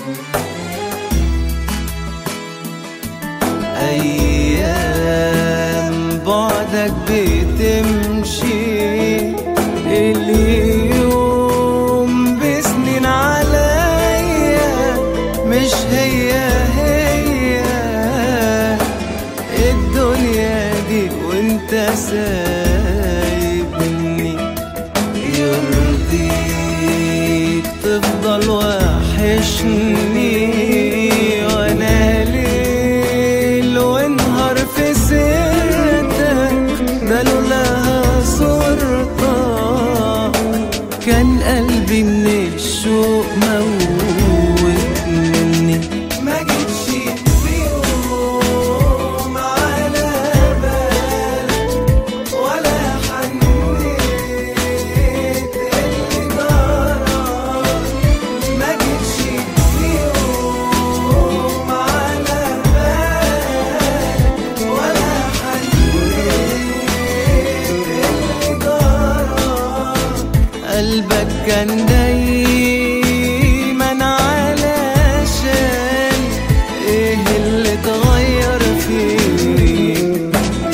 أيام بعدك بتمشي اليوم بسنين عليا مش هي هي الدنيا دي وانت سايبني يرضيك تفضل وحشني وانا ليل ونهار في سيرتك ده لولاها صورتك كان قلبي من الشوق موتني ما جيتش في يوم على بالك ولا حنيت اللي جرى ما جيتش في يوم على بالك ولا حنيت اللي جرى قلبك كان دايما علشان ايه اللي اتغير فيك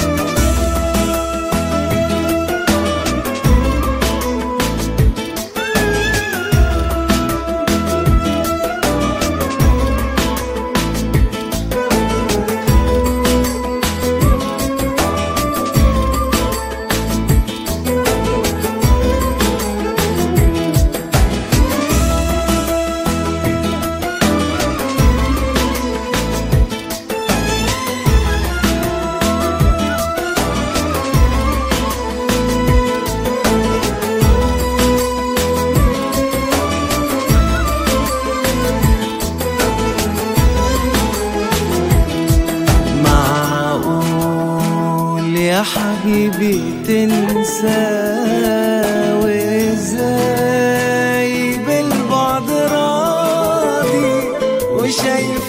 معقول يا حبيبي تنسى وازاي بالبعد راضي وشايف